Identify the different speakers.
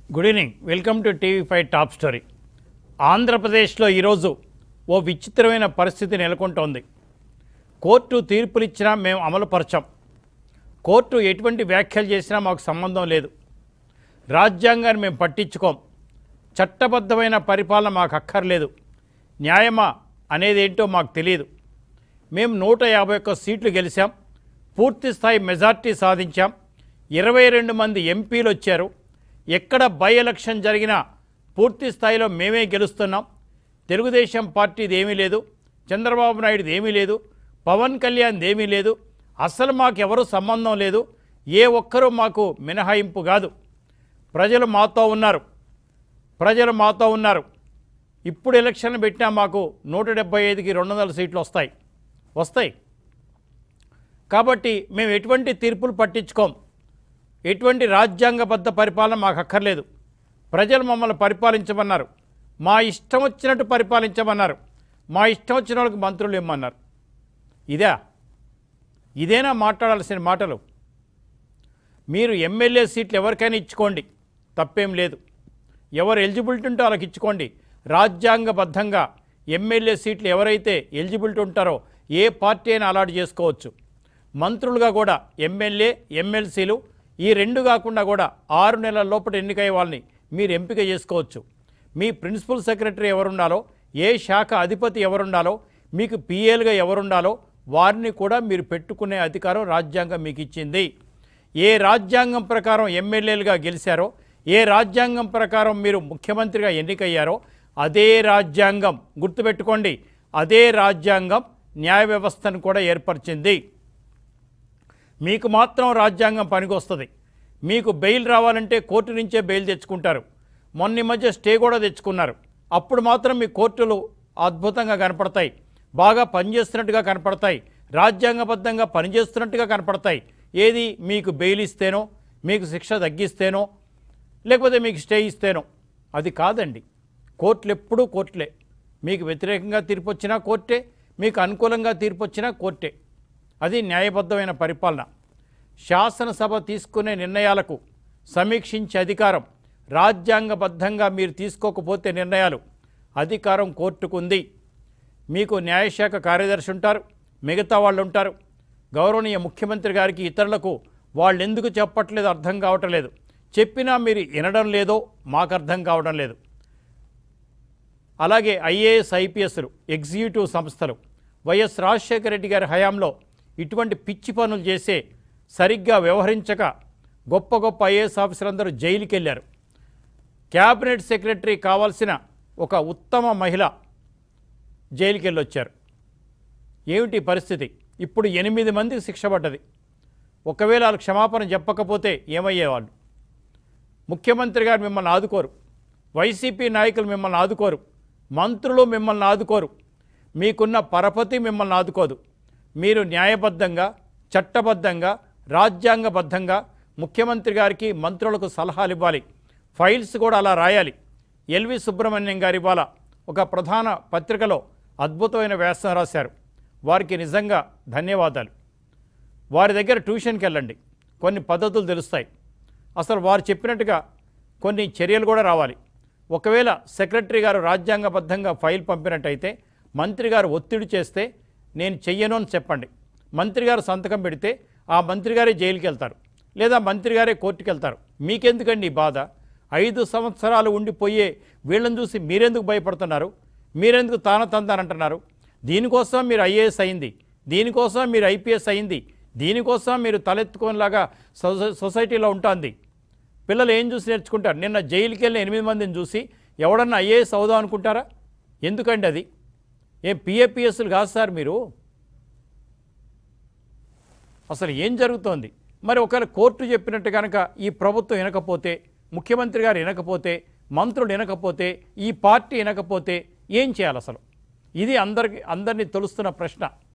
Speaker 1: good evening welcome to TV five top story ఆంధ్రప్రదేశ్లో ఈరోజు ఓ విచిత్రమైన పరిస్థితి నెలకొంటోంది కోర్టు తీర్పునిచ్చినా మేము అమలుపరచాం కోర్టు ఎటువంటి వ్యాఖ్యలు చేసినా మాకు సంబంధం లేదు రాజ్యాంగాన్ని మేము పట్టించుకోం చట్టబద్ధమైన పరిపాలన మాకు అక్కర్లేదు న్యాయమా అనేది ఏంటో మాకు తెలియదు మేము నూట యాభై ఒక్క సీట్లు గెలిచాం పూర్తి స్థాయి మెజార్టీ సాధించాం ఇరవై రెండు మంది ఎంపీలు వచ్చారు ఎక్కడ బై ఎలక్షన్ జరిగినా పూర్తి స్థాయిలో మేమే గెలుస్తున్నాం తెలుగుదేశం పార్టీది ఏమీ లేదు చంద్రబాబు నాయుడుది ఏమీ లేదు పవన్ కళ్యాణ్ది ఏమీ లేదు అసలు మాకు ఎవరు సంబంధం లేదు ఏ ఒక్కరూ మాకు మినహాయింపు కాదు ప్రజలు మాతో ఉన్నారు ప్రజలు మాతో ఉన్నారు ఇప్పుడు ఎలక్షన్ పెట్టినా మాకు నూట డెబ్బై ఐదుకి రెండు వందల సీట్లు వస్తాయి వస్తాయి కాబట్టి మేము ఎటువంటి తీర్పులు పట్టించుకోం ఎటువంటి రాజ్యాంగబద్ధ పరిపాలన మాకు అక్కర్లేదు ప్రజలు మమ్మల్ని పరిపాలించమన్నారు మా ఇష్టం వచ్చినట్టు పరిపాలించమన్నారు మా ఇష్టం వచ్చిన వాళ్ళకి మంత్రులు ఇమ్మన్నారు ఇదా ఇదేనా మాట్లాడాల్సిన మాటలు మీరు ఎమ్మెల్యే సీట్లు ఎవరికైనా ఇచ్చుకోండి తప్పేం లేదు ఎవరు ఎలిజిబిలిటీ ఉంటే వాళ్ళకి ఇచ్చుకోండి రాజ్యాంగబద్ధంగా ఎమ్మెల్యే సీట్లు ఎవరైతే ఎలిజిబిలిటీ ఉంటారో ఏ పార్టీ అయినా అలాట్ చేసుకోవచ్చు మంత్రులుగా కూడా ఎమ్మెల్యే ఎమ్మెల్సీలు ఈ రెండు కాకుండా కూడా ఆరు నెలల లోపల ఎన్నికయ్యే వాళ్ళని మీరు ఎంపిక చేసుకోవచ్చు మీ ప్రిన్సిపల్ సెక్రటరీ ఎవరుండాలో ఏ శాఖ అధిపతి ఎవరుండాలో మీకు పిఏలుగా ఎవరుండాలో వారిని కూడా మీరు పెట్టుకునే అధికారం రాజ్యాంగం మీకు ఇచ్చింది ఏ రాజ్యాంగం ప్రకారం ఎమ్మెల్యేలుగా గెలిచారో ఏ రాజ్యాంగం ప్రకారం మీరు ముఖ్యమంత్రిగా ఎన్నికయ్యారో అదే రాజ్యాంగం గుర్తుపెట్టుకోండి అదే రాజ్యాంగం న్యాయ వ్యవస్థను కూడా ఏర్పరిచింది మీకు మాత్రం రాజ్యాంగం పనికొస్తుంది మీకు బెయిల్ రావాలంటే కోర్టు నుంచే బెయిల్ తెచ్చుకుంటారు మొన్న ఈ మధ్య స్టే కూడా తెచ్చుకున్నారు అప్పుడు మాత్రం మీ కోర్టులు అద్భుతంగా కనపడతాయి బాగా పనిచేస్తున్నట్టుగా కనపడతాయి రాజ్యాంగబద్ధంగా పనిచేస్తున్నట్టుగా కనపడతాయి ఏది మీకు బెయిల్ ఇస్తేనో మీకు శిక్ష తగ్గిస్తేనో లేకపోతే మీకు స్టే ఇస్తేనో అది కాదండి కోర్టులు ఎప్పుడూ కోర్టులే మీకు వ్యతిరేకంగా తీర్పు వచ్చినా కోర్టే మీకు అనుకూలంగా తీర్పు వచ్చినా కోర్టే అది న్యాయబద్ధమైన పరిపాలన శాసనసభ తీసుకునే నిర్ణయాలకు సమీక్షించే అధికారం రాజ్యాంగబద్ధంగా మీరు తీసుకోకపోతే నిర్ణయాలు అధికారం కోర్టుకు ఉంది మీకు న్యాయశాఖ కార్యదర్శి ఉంటారు మిగతా వాళ్ళు ఉంటారు గౌరవనీయ ముఖ్యమంత్రి గారికి ఇతరులకు వాళ్ళు ఎందుకు చెప్పట్లేదు అర్థం కావటం లేదు చెప్పినా మీరు వినడం లేదో మాకు అర్థం కావడం లేదు అలాగే ఐఏఎస్ ఐపీఎస్లు ఎగ్జిక్యూటివ్ సంస్థలు వైఎస్ రాజశేఖర రెడ్డి గారి హయాంలో ఇటువంటి పిచ్చి పనులు చేసే సరిగ్గా వ్యవహరించక గొప్ప గొప్ప ఐఏఎస్ ఆఫీసర్లందరూ జైలుకి వెళ్ళారు క్యాబినెట్ సెక్రటరీ కావాల్సిన ఒక ఉత్తమ మహిళ జైలుకి వెళ్ళొచ్చారు ఏమిటి పరిస్థితి ఇప్పుడు ఎనిమిది మందికి శిక్ష పడ్డది ఒకవేళ వాళ్ళు క్షమాపణ చెప్పకపోతే ఏమయ్యేవాళ్ళు ముఖ్యమంత్రి గారు మిమ్మల్ని ఆదుకోరు వైసీపీ నాయకులు మిమ్మల్ని ఆదుకోరు మంత్రులు మిమ్మల్ని ఆదుకోరు మీకున్న పరపతి మిమ్మల్ని ఆదుకోదు మీరు న్యాయబద్ధంగా చట్టబద్ధంగా రాజ్యాంగబద్ధంగా ముఖ్యమంత్రి గారికి మంత్రులకు సలహాలు ఇవ్వాలి ఫైల్స్ కూడా అలా రాయాలి ఎల్వి సుబ్రహ్మణ్యం గారి ఇవాళ ఒక ప్రధాన పత్రికలో అద్భుతమైన వ్యాసం రాశారు వారికి నిజంగా ధన్యవాదాలు వారి దగ్గర ట్యూషన్కి వెళ్ళండి కొన్ని పద్ధతులు తెలుస్తాయి అసలు వారు చెప్పినట్టుగా కొన్ని చర్యలు కూడా రావాలి ఒకవేళ సెక్రటరీ గారు రాజ్యాంగబద్ధంగా ఫైల్ పంపినట్టయితే మంత్రి గారు ఒత్తిడి చేస్తే నేను చెయ్యను అని చెప్పండి మంత్రి గారు సంతకం పెడితే ఆ మంత్రి గారే జైలుకి వెళ్తారు లేదా మంత్రి గారే కోర్టుకి వెళ్తారు మీకెందుకండి ఈ బాధ ఐదు సంవత్సరాలు ఉండిపోయే వీళ్ళని చూసి మీరెందుకు భయపడుతున్నారు మీరెందుకు తాన తందానంటున్నారు దీనికోసం మీరు ఐఏఎస్ అయింది దీనికోసం మీరు ఐపీఎస్ అయింది దీనికోసం మీరు తలెత్తుకోనిలాగా సొసై సొసైటీలో ఉంటుంది పిల్లలు ఏం చూసి నేర్చుకుంటారు నిన్న జైలుకి వెళ్ళిన ఎనిమిది మందిని చూసి ఎవడన్నా ఐఏఎస్ అవుదాం అనుకుంటారా ఎందుకండి అది ఏం పిఏపిఎస్లు కాదు సార్ మీరు అసలు ఏం జరుగుతోంది మరి ఒకవేళ కోర్టు చెప్పినట్టు కనుక ఈ ప్రభుత్వం వినకపోతే ముఖ్యమంత్రి గారు వినకపోతే మంత్రులు వినకపోతే ఈ పార్టీ వినకపోతే ఏం చేయాలి అసలు ఇది అందరికి అందరినీ తొలుస్తున్న ప్రశ్న